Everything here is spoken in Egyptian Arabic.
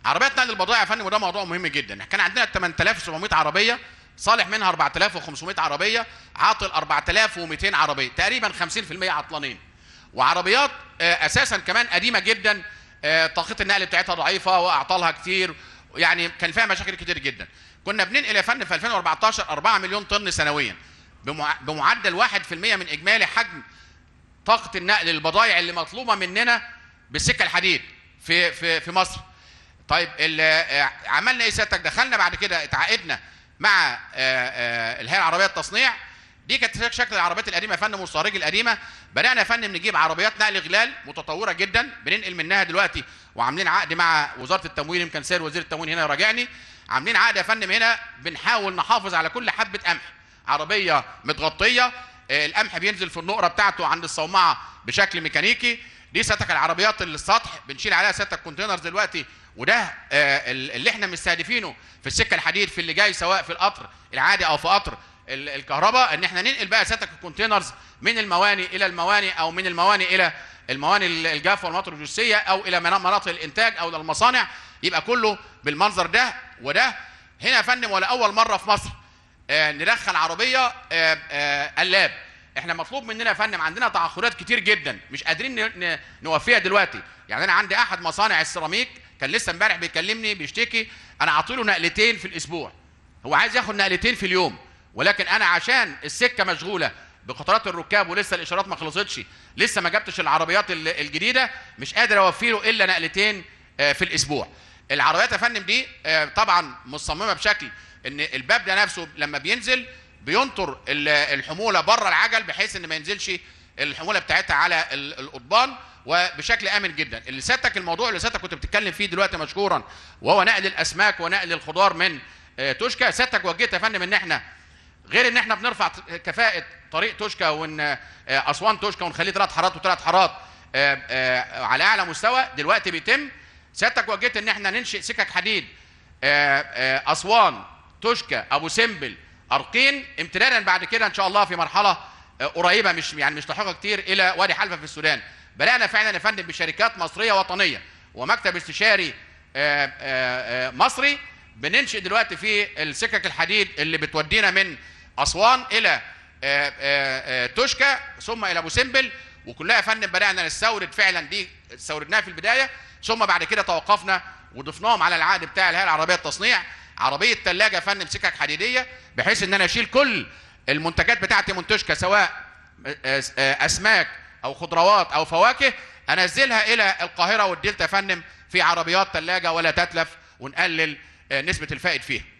عربيات نقل البضائع يا فندم وده موضوع مهم جدا كان عندنا 8700 عربيه صالح منها 4500 عربيه عاطل 4200 عربيه تقريبا 50% عطلانين وعربيات آه، اساسا كمان قديمه جدا آه، طاقه النقل بتاعتها ضعيفه واعطالها كتير يعني كان فيها مشاكل كتير جدا كنا بننقل يا فندم في 2014 4 مليون طن سنويا بمع- بمعدل 1% من اجمالي حجم طاقه النقل للبضائع اللي مطلوبه مننا بالسكه الحديد في في في مصر طيب ال- آه، عملنا ايه سيادتك دخلنا بعد كده اتعاقدنا مع آه، آه، الهيئه العربيه للتصنيع دي كانت شكل العربيات القديمه يا فندم والصواريج القديمه بدانا يا فندم نجيب عربيات نقل غلال متطوره جدا بننقل منها دلوقتي وعاملين عقد مع وزاره التموين يمكن سير وزير التموين هنا يراجعني عاملين عقد يا فندم هنا بنحاول نحافظ على كل حبه قمح عربيه متغطيه آه، القمح بينزل في النقره بتاعته عند الصومعه بشكل ميكانيكي دي سيادتك العربيات اللي السطح بنشيل عليها سيادتك كونتينرز دلوقتي وده آه، اللي احنا مستهدفينه في السكه الحديد في اللي جاي سواء في القطر العادي او في قطر ال- الكهرباء ان احنا ننقل بقى سيادتك الكونتينرز من المواني الى المواني او من المواني الى المواني ال- الجافه والمناطق اللوجستيه او الى منا- مناطق الانتاج او الى المصانع يبقى كله بالمنظر ده وده هنا يا فندم ولا اول مره في مصر آه، ندخل عربيه آه، آه، قلاب احنا مطلوب مننا يا فندم عندنا تعثرات كتير جدا مش قادرين ن- ن- نوفيها دلوقتي يعني انا عندي احد مصانع السيراميك كان لسه امبارح بيكلمني بيشتكي انا عاطيله نقلتين في الاسبوع هو عايز ياخد نقلتين في اليوم ولكن انا عشان السكه مشغوله بقطارات الركاب ولسه الاشارات ما خلصتش لسه ما جبتش العربيات ال- الجديده مش قادر اوفي له الا نقلتين آه، في الاسبوع العربيات يا فندم دي آه، طبعا مصممه بشكل ان الباب ده نفسه لما بينزل بينطر ال- الحموله بره العجل بحيث ان ما ينزلش الحموله بتاعتها على ال- القضبان وبشكل امن جدا اللي سيادتك الموضوع اللي سيادتك كنت بتتكلم فيه دلوقتي مشكورا وهو نقل الاسماك ونقل الخضار من آه، توشكا سيادتك وجهت يا فندم ان احنا غير ان احنا بنرفع ت- كفاءه طريق توشكا وان آه، اسوان توشكا ونخليه ثلاث حارات وثلاث حارات آه، آه، على اعلى مستوى دلوقتي بيتم سيادتك وجهت ان احنا ننشئ سكك حديد آه، آه، اسوان توشكا ابو سمبل ارقين امتدادا بعد كده ان شاء الله في مرحله آه، قريبه مش يعني مش لاحقه كتير الى وادي حلفا في السودان بدانا فعلا يا فندم بشركات مصريه وطنيه ومكتب استشاري آه، آه، آه، مصري بننشئ دلوقتي في السكك الحديد اللي بتودينا من اسوان الى آه، آه، آه، توشكا ثم الى ابو سمبل وكلها يا فندم بدانا نستورد فعلا دي استوردناها في البدايه ثم بعد كده توقفنا وضفناهم على العقد بتاع الهيئه العربيه للتصنيع عربيه ثلاجه يا فندم سكك حديديه بحيث ان انا اشيل كل المنتجات بتاعتي من توشكا سواء آه، آه، اسماك او خضروات او فواكه انزلها الى القاهره والدلتا يا فندم في عربيات ثلاجه ولا تتلف ونقلل آه، نسبه الفائد فيها